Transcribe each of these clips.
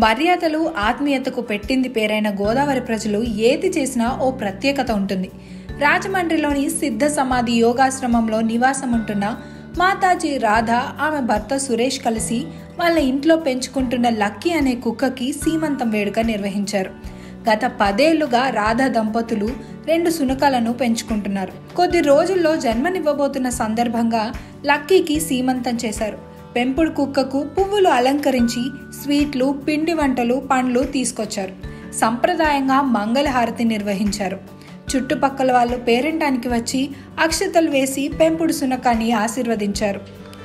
మర్యాదలు ఆత్మీయతకు పెట్టింది పేరైన గోదావరి ప్రజలు ఏది చేసినా ఓ ప్రత్యేకత ఉంటుంది రాజమండ్రిలోని సిద్ధ సమాధి యోగాశ్రమంలో నివాసం ఉంటున్న మాతాజీ రాధ ఆమె భర్త సురేష్ కలిసి వాళ్ళ ఇంట్లో పెంచుకుంటున్న లక్కీ అనే కుక్కకి సీమంతం వేడుక నిర్వహించారు గత పదేళ్లుగా రాధ దంపతులు రెండు సునకాలను పెంచుకుంటున్నారు కొద్ది రోజుల్లో జన్మనివ్వబోతున్న సందర్భంగా లక్కీకి సీమంతం చేశారు పెంపుడు కుక్కకు పువ్వులు అలంకరించి స్వీట్లు పిండి వంటలు పండ్లు తీసుకొచ్చారు సంప్రదాయంగా మంగళహారతి నిర్వహించారు చుట్టుపక్కల వాళ్ళు పేరెంటానికి వచ్చి అక్షతలు వేసి పెంపుడు సునకాన్ని ఆశీర్వదించారు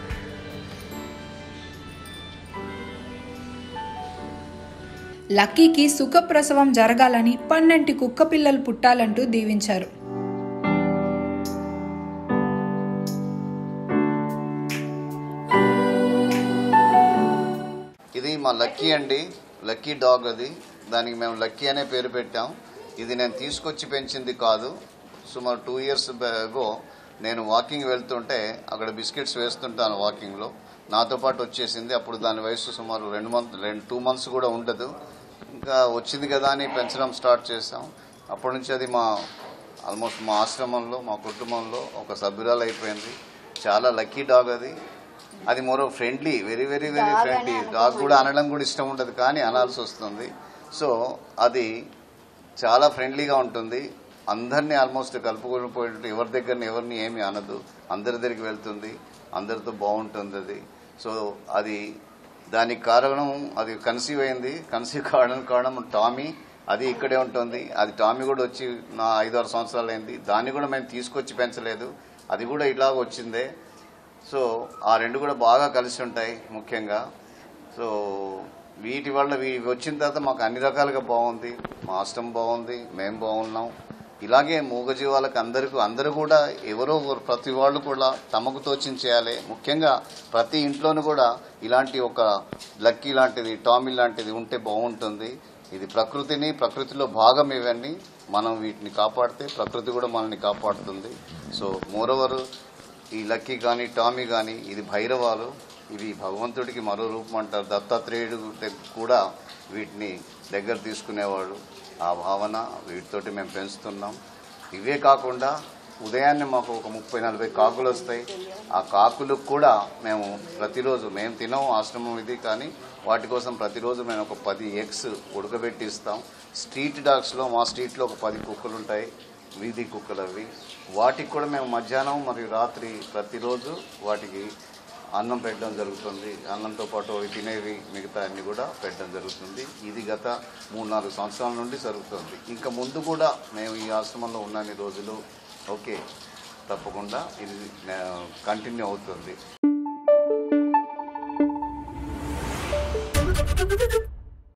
లక్కీకి సుఖప్రసవం జరగాలని పన్నెంటి కుక్క పిల్లలు పుట్టాలంటూ దీవించారు ఇది మా లక్కీ అండి లక్కీ డాగ్ అది దానికి మేము లక్కీ అనే పేరు పెట్టాం ఇది నేను తీసుకొచ్చి పెంచింది కాదు సుమారు టూ ఇయర్స్ ఎగో నేను వాకింగ్ వెళ్తుంటే అక్కడ బిస్కెట్స్ వేస్తుంటాను వాకింగ్లో నాతో పాటు వచ్చేసింది అప్పుడు దాని వయసు సుమారు రెండు మంత్ రెండు టూ మంత్స్ కూడా ఉండదు ఇంకా వచ్చింది కదా అని పెంచడం స్టార్ట్ చేసాం అప్పటి నుంచి అది మా ఆల్మోస్ట్ మా ఆశ్రమంలో మా కుటుంబంలో ఒక సభ్యురాలు అయిపోయింది చాలా లక్కీ డాగ్ అది అది మరో friendly very very very friendly dog కూడా అనడం కూడా ఇష్టం ఉండదు కానీ అనాల్సి వస్తుంది సో అది చాలా ఫ్రెండ్లీగా ఉంటుంది అందరినీ ఆల్మోస్ట్ కలుపుకొని పోయేటట్టు ఎవరి దగ్గరని ఎవరిని ఏమి అనదు అందరి దగ్గరికి వెళ్తుంది అందరితో బాగుంటుంది అది సో అది దానికి కారణం అది కన్సీవ్ అయింది కన్సీవ్ కావడం కారణం టామీ అది ఇక్కడే ఉంటుంది అది టామీ కూడా వచ్చి నా ఐదు ఆరు సంవత్సరాలు అయింది దాన్ని కూడా మేము తీసుకొచ్చి పెంచలేదు అది కూడా ఇలాగ వచ్చిందే సో ఆ రెండు కూడా బాగా కలిసి ఉంటాయి ముఖ్యంగా సో వీటి వల్ల ఇవి వచ్చిన తర్వాత మాకు అన్ని రకాలుగా బాగుంది మా ఆశ్రమం బాగుంది మేము బాగున్నాం ఇలాగే మూగజీవాలకు అందరికీ అందరూ కూడా ఎవరో ఒకరు ప్రతి వాళ్ళు కూడా తమకు తోచింది చేయాలి ముఖ్యంగా ప్రతి ఇంట్లోనూ కూడా ఇలాంటి ఒక లక్కీ లాంటిది టామీ లాంటిది ఉంటే బాగుంటుంది ఇది ప్రకృతిని ప్రకృతిలో భాగం ఇవన్నీ మనం వీటిని కాపాడితే ప్రకృతి కూడా మనల్ని కాపాడుతుంది సో మోరవరు ఈ లక్కీ కానీ టామీ కానీ ఇది భైరవాలు ఇవి భగవంతుడికి మరో రూపం అంటారు దత్తాత్రేయుడు దగ్గ- కూడా వీటిని దగ్గర తీసుకునేవాడు ఆ భావన వీటితోటి మేము పెంచుతున్నాం ఇవే కాకుండా ఉదయాన్నే మాకు ఒక ముప్పై నలభై కాకులు వస్తాయి ఆ కాకులకు కూడా మేము ప్రతిరోజు మేము తినం ఆశ్రమం ఇది కానీ వాటి కోసం ప్రతిరోజు మేము ఒక పది ఎగ్స్ ఉడకబెట్టి ఇస్తాం స్ట్రీట్ డాగ్స్లో మా స్ట్రీట్లో ఒక పది కుక్కలు ఉంటాయి వీధి కుక్కలు అవి వాటికి కూడా మేము మధ్యాహ్నం మరియు రాత్రి ప్రతిరోజు వాటికి అన్నం పెట్టడం జరుగుతుంది అన్నంతో పాటు అవి తినేవి మిగతా అన్ని కూడా పెట్టడం జరుగుతుంది ఇది గత మూడు నాలుగు సంవత్సరాల నుండి జరుగుతుంది ఇంకా ముందు కూడా మేము ఈ ఆశ్రమంలో ఉన్నన్ని రోజులు ఓకే తప్పకుండా ఇది కంటిన్యూ అవుతుంది